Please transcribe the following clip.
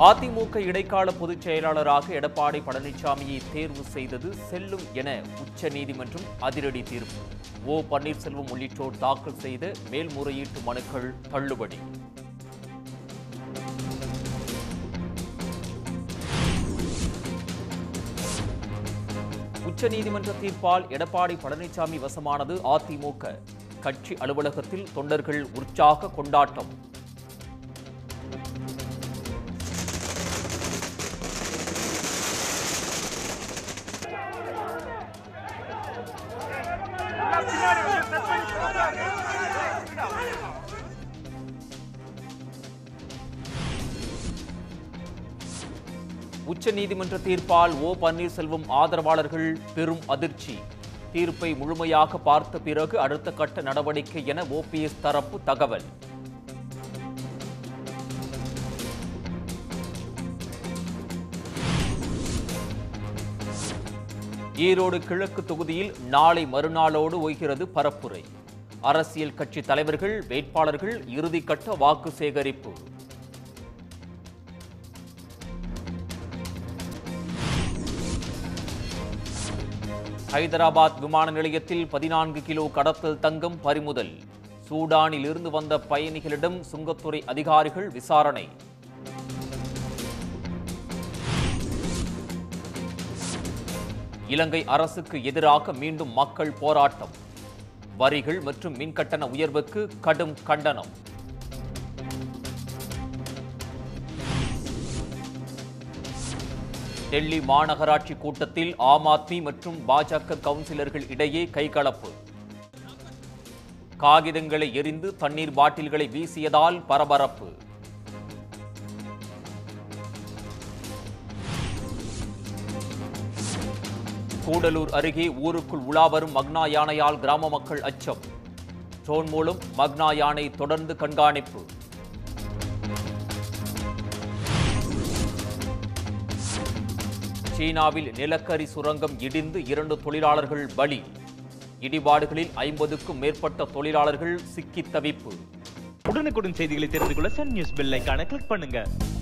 அதிமுக இடைக்கால பொதுச் செயலாளராக எடப்பாடி பழனிசாமியை தேர்வு செய்தது செல்லும் என உச்சநீதிமன்றம் அதிரடி தீர்ப்பு ஓ பன்னீர்செல்வம் உள்ளிட்டோர் தாக்கல் செய்த மேல்முறையீட்டு மனுக்கள் தள்ளுபடி உச்சநீதிமன்ற தீர்ப்பால் எடப்பாடி பழனிசாமி வசமானது அதிமுக கட்சி அலுவலகத்தில் தொண்டர்கள் உற்சாக கொண்டாட்டம் உச்சநீதிமன்ற தீர்ப்பால் ஓ பன்னீர்செல்வம் ஆதரவாளர்கள் பெரும் அதிர்ச்சி தீர்ப்பை முழுமையாக பார்த்த பிறகு அடுத்த கட்ட நடவடிக்கை என ஓபிஎஸ் தரப்பு தகவல் ஈரோடு கிழக்கு தொகுதியில் நாளை மறுநாளோடு ஓய்கிறது பரப்புரை அரசியல் கட்சி தலைவர்கள் வேட்பாளர்கள் இறுதிக்கட்ட வாக்கு சேகரிப்பு ஹைதராபாத் விமான நிலையத்தில் பதினான்கு கிலோ கடத்தல் தங்கம் பறிமுதல் சூடானில் இருந்து வந்த பயணிகளிடம் சுங்கத்துறை அதிகாரிகள் விசாரணை இலங்கை அரசுக்கு எதிராக மீண்டும் மக்கள் போராட்டம் வரிகள் மற்றும் மின்கட்டண உயர்வுக்கு கடும் கண்டனம் டெல்லி மாநகராட்சி கூட்டத்தில் ஆம் ஆத்மி மற்றும் பாஜக கவுன்சிலர்கள் இடையே கைகலப்பு காகிதங்களை எரிந்து தண்ணீர் பாட்டில்களை வீசியதால் பரபரப்பு கூடலூர் அருகே ஊருக்குள் உலா வரும் மக்னா யானையால் கிராம மக்கள் அச்சம் ட்ரோன் மூலம் மக்னா யானை தொடர்ந்து கண்காணிப்பு சீனாவில் நிலக்கரி சுரங்கம் இடிந்து இரண்டு தொழிலாளர்கள் பலி இடிபாடுகளில் ஐம்பதுக்கும் மேற்பட்ட தொழிலாளர்கள் சிக்கி தவிப்பு உடனுக்குடன் செய்திகளை தெரிந்து கொள்ள சன் நியூஸ் பெல் ஐகானை கிளிக் பண்ணுங்க